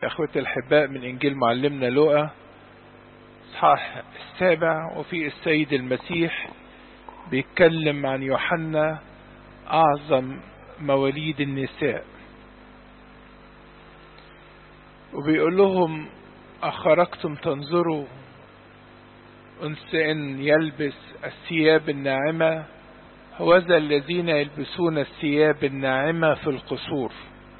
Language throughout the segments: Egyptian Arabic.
أخوتي الحباء من إنجيل معلمنا لوقا إصحاح السابع وفي السيد المسيح بيتكلم عن يوحنا أعظم مواليد النساء وبيقول لهم أخرجتم تنظروا أنثى يلبس الثياب الناعمة هوذا الذين يلبسون الثياب الناعمة في القصور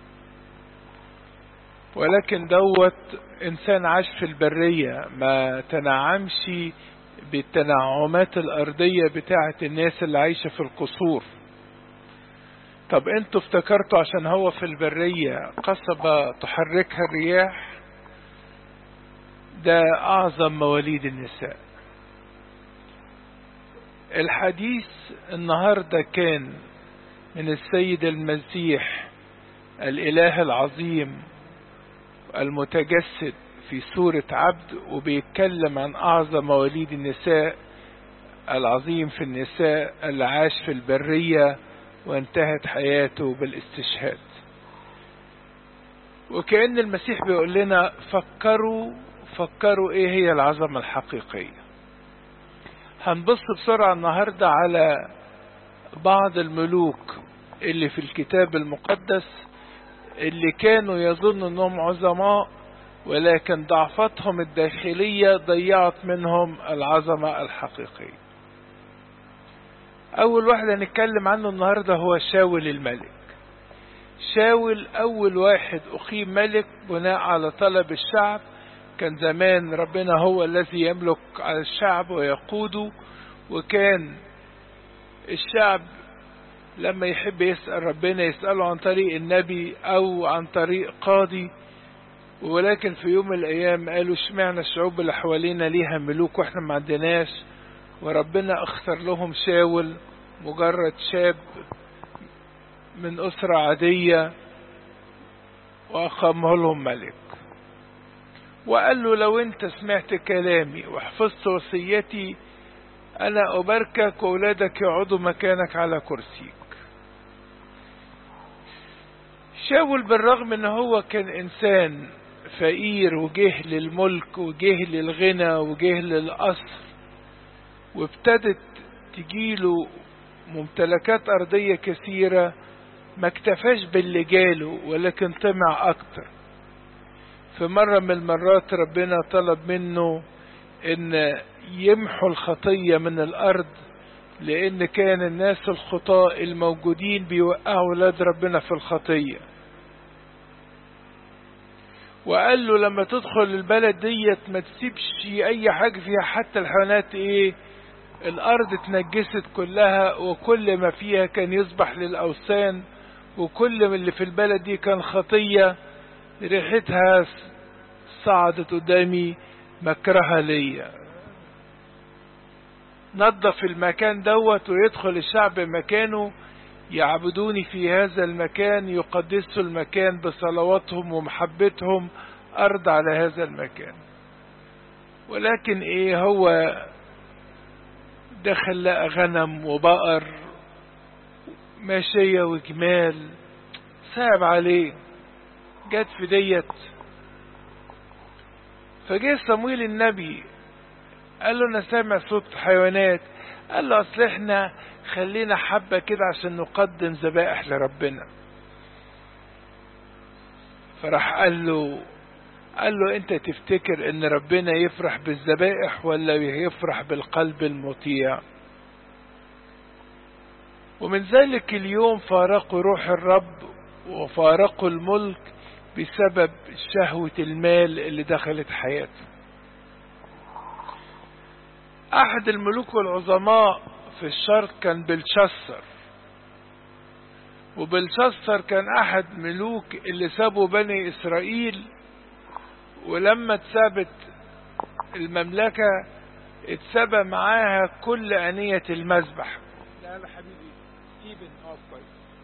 ولكن دوت إنسان عاش في البرية ما تنعمش بالتنعمات الأرضية بتاعة الناس اللي عايشة في القصور طب انتوا افتكرتوا عشان هو في البرية قصبة تحركها الرياح ده أعظم مواليد النساء الحديث النهاردة كان من السيد المسيح الإله العظيم المتجسد في سورة عبد وبيتكلم عن أعظم مواليد النساء العظيم في النساء اللي عاش في البرية وانتهت حياته بالاستشهاد وكأن المسيح بيقول لنا فكروا فكروا ايه هي العظمة الحقيقية هنبص بسرعة النهاردة على بعض الملوك اللي في الكتاب المقدس اللي كانوا يظنوا انهم عظماء ولكن ضعفتهم الداخلية ضيعت منهم العظمة الحقيقية اول واحد هنتكلم عنه النهاردة هو شاول الملك شاول اول واحد اقيم ملك بناء على طلب الشعب كان زمان ربنا هو الذي يملك على الشعب ويقوده وكان الشعب لما يحب يسأل ربنا يسأله عن طريق النبي او عن طريق قاضي ولكن في يوم من الايام قالوا اشمعنى الشعوب اللي حوالينا ليها ملوك واحنا ما عندناش وربنا اختار لهم شاول مجرد شاب من اسرة عادية واقامه لهم ملك وقال له لو انت سمعت كلامي وحفظت وصيتي انا اباركك واولادك يقعدوا مكانك على كرسيك شاول بالرغم ان هو كان انسان فقير وجه للملك وجه للغنى وجه للقصر وابتدت تجيله ممتلكات ارضية كثيرة ما اكتفاش باللي جاله ولكن طمع اكتر في مرة من المرات ربنا طلب منه ان يمحو الخطية من الارض لان كان الناس الخطاء الموجودين بيوقعوا ولاد ربنا في الخطية وقال له لما تدخل البلد ديت ما تسيبش اي حاجة فيها حتى الحيوانات ايه الارض اتنجست كلها وكل ما فيها كان يصبح للاوثان وكل من اللي في البلد دي كان خطية ريحتها صعدت قدامي مكرهة ليا نظف المكان دوت ويدخل الشعب مكانه يعبدوني في هذا المكان يقدسوا المكان بصلواتهم ومحبتهم أرض على هذا المكان ولكن ايه هو دخل لقى غنم وبقر ماشية وجمال صعب عليه جت في ديت فجه صمويل النبي قال له انا سامع صوت حيوانات قال له اصل احنا خلينا حبة كده عشان نقدم ذبائح لربنا فراح قال له قال له انت تفتكر ان ربنا يفرح بالذبائح ولا يفرح بالقلب المطيع ومن ذلك اليوم فارقوا روح الرب وفارقوا الملك بسبب شهوة المال اللي دخلت حياته احد الملوك العظماء في الشرق كان بلشسر وبلشسر كان احد ملوك اللي سابوا بني اسرائيل ولما اتسابت المملكة اتسبى معاها كل انية المذبح لا لا حبيبي ستيفن اه كويس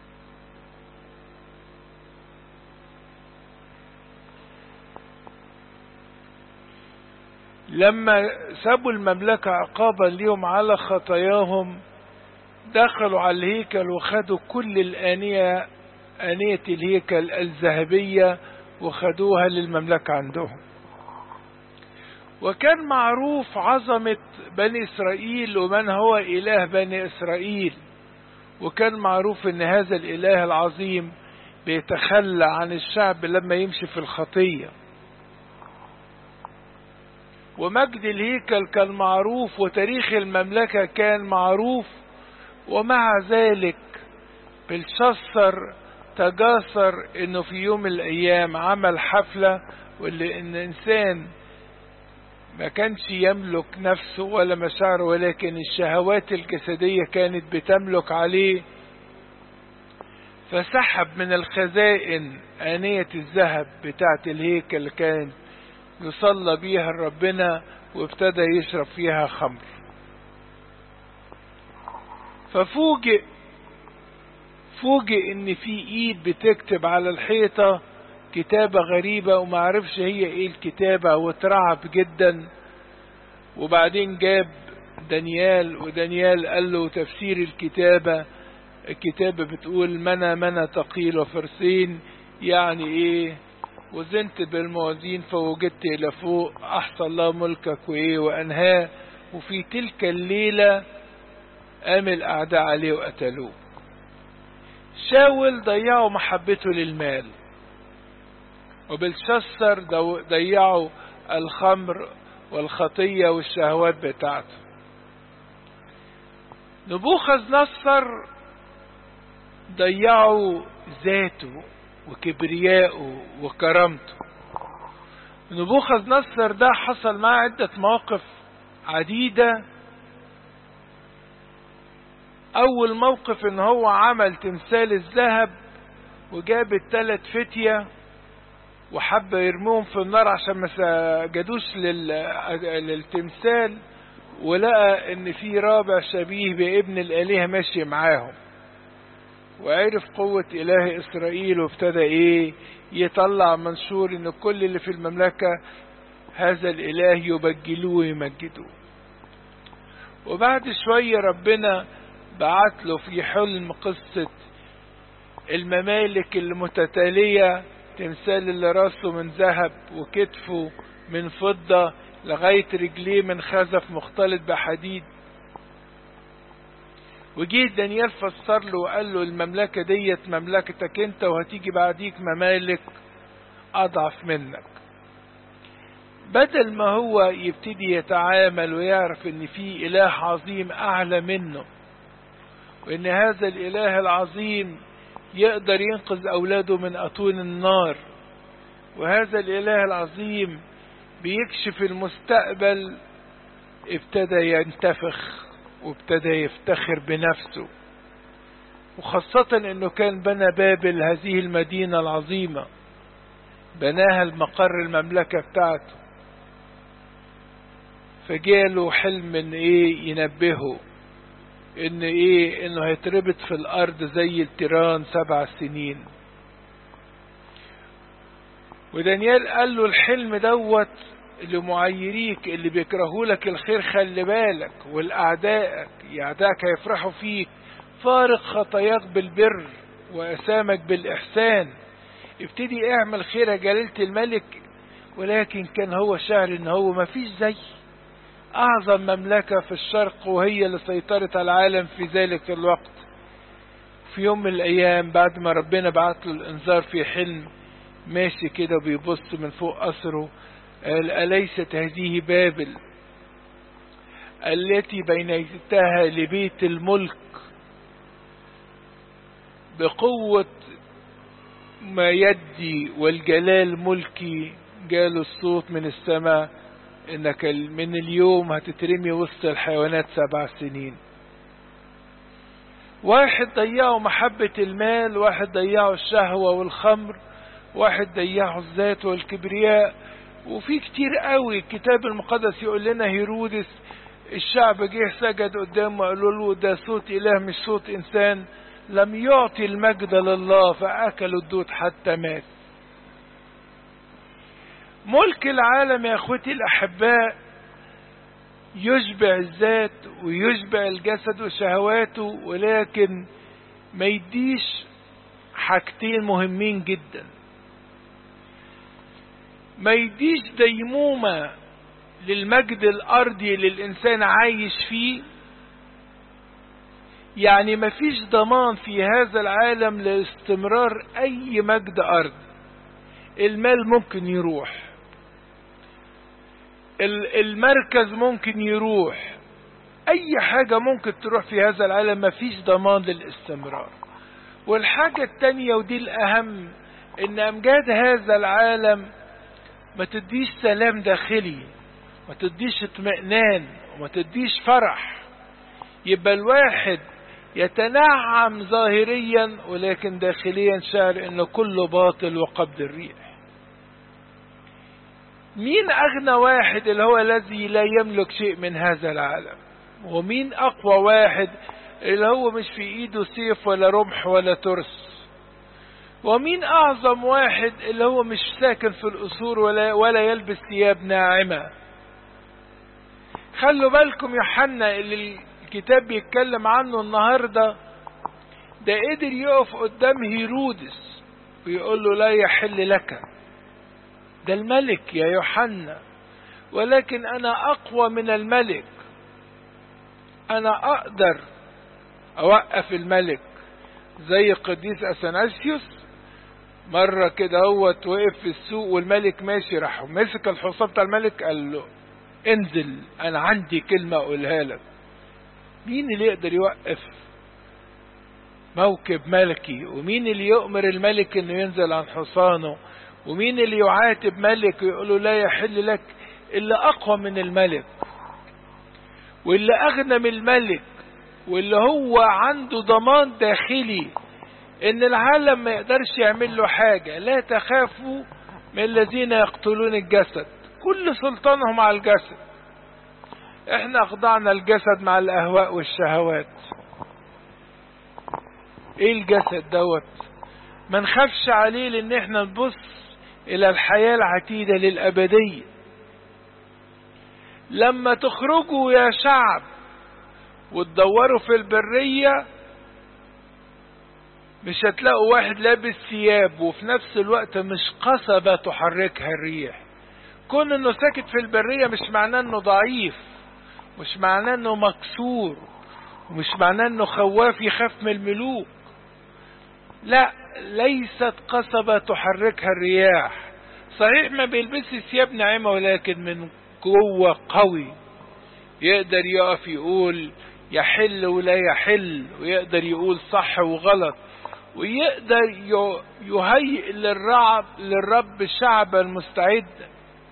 لما سابوا المملكة عقابا ليهم على خطاياهم دخلوا على الهيكل وخدوا كل الآنية آنية الهيكل الذهبية وخدوها للمملكة عندهم وكان معروف عظمة بني إسرائيل ومن هو إله بني إسرائيل وكان معروف ان هذا الاله العظيم بيتخلى عن الشعب لما يمشي في الخطية ومجد الهيكل كان معروف وتاريخ المملكة كان معروف ومع ذلك بلشسر تجاسر انه في يوم من الايام عمل حفلة واللي ان انسان ما كانش يملك نفسه ولا مشاعره ولكن الشهوات الجسدية كانت بتملك عليه فسحب من الخزائن آنية الذهب بتاعة الهيكل اللي كان يصلى بيها ربنا وابتدى يشرب فيها خمر ففوجئ فوجئ ان في ايد بتكتب على الحيطة كتابة غريبة وما عرفش هي ايه الكتابة واترعب جدا وبعدين جاب دانيال ودانيال قال له تفسير الكتابة الكتابة بتقول منى منى تقيل وفرسين يعني ايه وزنت بالموازين فوجدت الى فوق احصى الله ملكك وايه وانهاه وفي تلك الليلة قام الاعداء عليه وقتلوه شاول ضيعوا محبته للمال وبالشسر ضيعوا الخمر والخطية والشهوات بتاعته نبوخذ نصر ضيعوا ذاته وكبرياءه وكرامته نبوخذ نصر ده حصل معاه عدة مواقف عديدة أول موقف إن هو عمل تمثال الذهب وجاب التلات فتية وحب يرميهم في النار عشان ما سجدوش للتمثال ولقى ان في رابع شبيه بابن الالهه ماشي معاهم وعرف قوة اله اسرائيل وابتدى ايه يطلع منشور ان كل اللي في المملكة هذا الاله يبجلوه ويمجدوه وبعد شوية ربنا بعت له في حلم قصة الممالك المتتالية تمثال اللي راسه من ذهب وكتفه من فضة لغاية رجليه من خزف مختلط بحديد وجيه دانيال فسر له وقال له المملكة ديت مملكتك انت وهتيجي بعديك ممالك اضعف منك بدل ما هو يبتدي يتعامل ويعرف ان في اله عظيم اعلى منه وان هذا الاله العظيم يقدر ينقذ اولاده من اطون النار وهذا الاله العظيم بيكشف المستقبل ابتدى ينتفخ وابتدى يفتخر بنفسه وخاصة انه كان بنى بابل هذه المدينة العظيمة بناها المقر المملكة بتاعته فجاله حلم ان ايه ينبهه ان ايه انه هيتربط في الارض زي التيران سبع سنين ودانيال قال له الحلم دوت اللي معيريك اللي بيكرهوا لك الخير خلي بالك والاعدائك اعدائك هيفرحوا فيك فارق خطاياك بالبر واسامك بالاحسان ابتدي اعمل خير يا جلالة الملك ولكن كان هو شعر ان هو ما فيش زي اعظم مملكة في الشرق وهي اللي سيطرت على العالم في ذلك الوقت في يوم من الايام بعد ما ربنا بعت له الانذار في حلم ماشي كده بيبص من فوق قصره قال أليست هذه بابل التي بنيتها لبيت الملك بقوة ما يدي والجلال ملكي جاله الصوت من السماء انك من اليوم هتترمي وسط الحيوانات سبع سنين واحد ضيعه محبة المال واحد ضيعه الشهوة والخمر واحد ضيعه الذات والكبرياء وفي كتير قوي الكتاب المقدس يقول لنا هيرودس الشعب جه سجد قدامه قالوا له ده صوت اله مش صوت انسان لم يعطي المجد لله فاكلوا الدود حتى مات ملك العالم يا اخوتي الاحباء يشبع الذات ويشبع الجسد وشهواته ولكن ما يديش حاجتين مهمين جدا ما يديش ديمومة للمجد الأرضي اللي الإنسان عايش فيه يعني ما فيش ضمان في هذا العالم لاستمرار أي مجد أرض المال ممكن يروح المركز ممكن يروح أي حاجة ممكن تروح في هذا العالم ما فيش ضمان للاستمرار والحاجة التانية ودي الأهم إن أمجاد هذا العالم ما تديش سلام داخلي ما تديش اطمئنان وما تديش فرح يبقى الواحد يتنعم ظاهريا ولكن داخليا شعر انه كله باطل وقبض الريح مين اغنى واحد اللي هو الذي لا يملك شيء من هذا العالم ومين اقوى واحد اللي هو مش في ايده سيف ولا رمح ولا ترس ومين اعظم واحد اللي هو مش ساكن في القصور ولا, ولا يلبس ثياب ناعمة خلوا بالكم يوحنا اللي الكتاب بيتكلم عنه النهاردة ده قدر يقف قدام هيرودس ويقول له لا يحل لك ده الملك يا يوحنا ولكن انا اقوى من الملك انا اقدر اوقف الملك زي قديس اثناسيوس مرة كده هو وقف في السوق والملك ماشي راح مسك الحصان بتاع الملك قال له انزل انا عندي كلمة اقولها لك مين اللي يقدر يوقف موكب ملكي ومين اللي يؤمر الملك انه ينزل عن حصانه ومين اللي يعاتب ملك ويقول له لا يحل لك الا اقوى من الملك واللي اغنى من الملك واللي هو عنده ضمان داخلي ان العالم ما يقدرش يعمل له حاجة لا تخافوا من الذين يقتلون الجسد كل سلطانهم على الجسد احنا اخضعنا الجسد مع الاهواء والشهوات ايه الجسد دوت ما نخافش عليه لان احنا نبص الى الحياة العتيدة للابدية لما تخرجوا يا شعب وتدوروا في البرية مش هتلاقوا واحد لابس ثياب وفي نفس الوقت مش قصبة تحركها الريح كون انه ساكت في البرية مش معناه انه ضعيف مش معناه انه مكسور ومش معناه انه خواف يخاف من الملوك لا ليست قصبة تحركها الرياح صحيح ما بيلبس ثياب ناعمة ولكن من جوه قوي يقدر يقف يقول يحل ولا يحل ويقدر يقول صح وغلط ويقدر يهيئ للرعب للرب شعبا مستعدا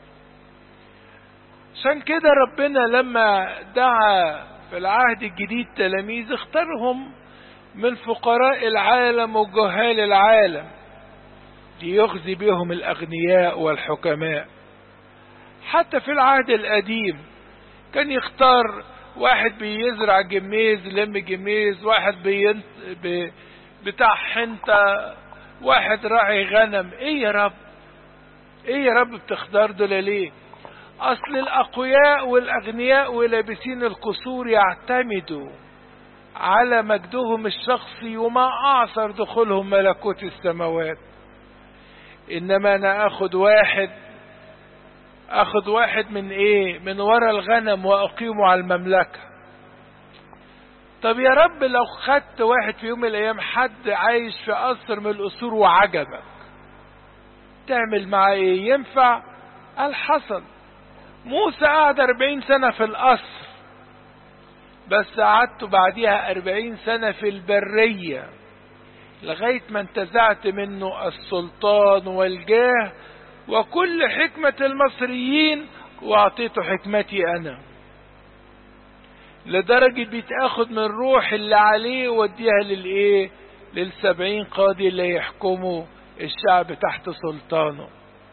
عشان كده ربنا لما دعا في العهد الجديد تلاميذ اختارهم من فقراء العالم وجهال العالم ليخزي بهم الأغنياء والحكماء حتى في العهد القديم كان يختار واحد بيزرع جميز لم جميز واحد بينت بي بتاع حنطة واحد راعي غنم ايه يا رب ايه يا رب بتختار دول ليه اصل الاقوياء والاغنياء ولابسين القصور يعتمدوا على مجدهم الشخصي وما اعثر دخولهم ملكوت السماوات انما انا اخد واحد اخد واحد من ايه من ورا الغنم واقيمه على المملكة طب يا رب لو خدت واحد في يوم من الايام حد عايش في قصر من القصور وعجبك تعمل معاه ايه ينفع قال حصل موسى قعد أربعين سنة في القصر بس قعدت بعديها أربعين سنة في البرية لغاية ما انتزعت منه السلطان والجاه وكل حكمة المصريين واعطيته حكمتي انا لدرجة بيتاخد من روح اللي عليه وديها للايه للسبعين قاضي اللي يحكموا الشعب تحت سلطانه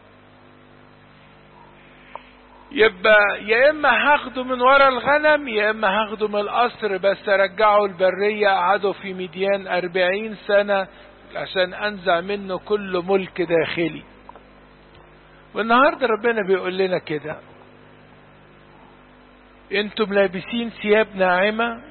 يبقى يا اما هاخده من ورا الغنم يا اما هاخده من القصر بس ارجعه البرية قعدوا في مديان اربعين سنة عشان انزع منه كل ملك داخلي والنهاردة ربنا بيقول لنا كده انتم لابسين ثياب ناعمة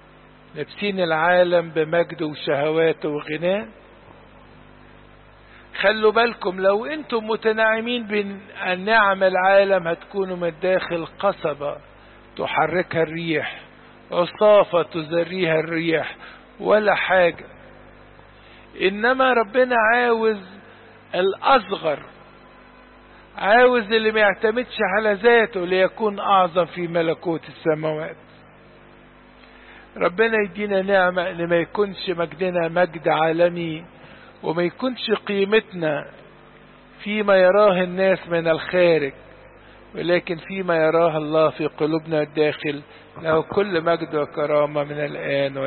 لابسين العالم بمجد وشهوات وغناء خلوا بالكم لو انتم متناعمين بنعم العالم هتكونوا من الداخل قصبة تحركها الريح عصافة تزريها الريح ولا حاجة انما ربنا عاوز الاصغر عاوز اللي ما يعتمدش على ذاته ليكون اعظم في ملكوت السماوات ربنا يدينا نعمة ان ما يكونش مجدنا مجد عالمي وما يكونش قيمتنا فيما يراه الناس من الخارج ولكن فيما يراه الله في قلوبنا الداخل له كل مجد وكرامة من الآن